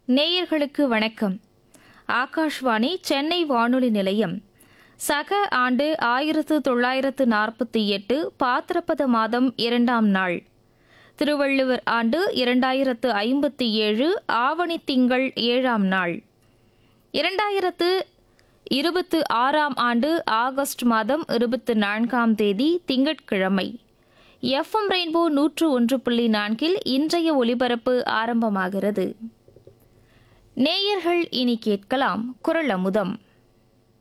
நேயர்களுக்கு வணக்கம் ஆகாஷ்வாணி சென்னை வானொலி நிலையம் சக ஆண்டு ஆயிரத்து தொள்ளாயிரத்து நாற்பத்தி எட்டு பாத்திரப்பத மாதம் இரண்டாம் நாள் திருவள்ளுவர் ஆண்டு இரண்டாயிரத்து ஐம்பத்தி ஏழு ஆவணி திங்கள் ஏழாம் நாள் இரண்டாயிரத்து இருபத்து ஆறாம் ஆண்டு ஆகஸ்ட் மாதம் இருபத்து நான்காம் தேதி திங்கட்கிழமை எஃப்எம் ரெயின்போ நூற்று ஒன்று புள்ளி நான்கில் இன்றைய ஒலிபரப்பு ஆரம்பமாகிறது நேயர்கள் இனி கேட்கலாம் குரல் அமுதம்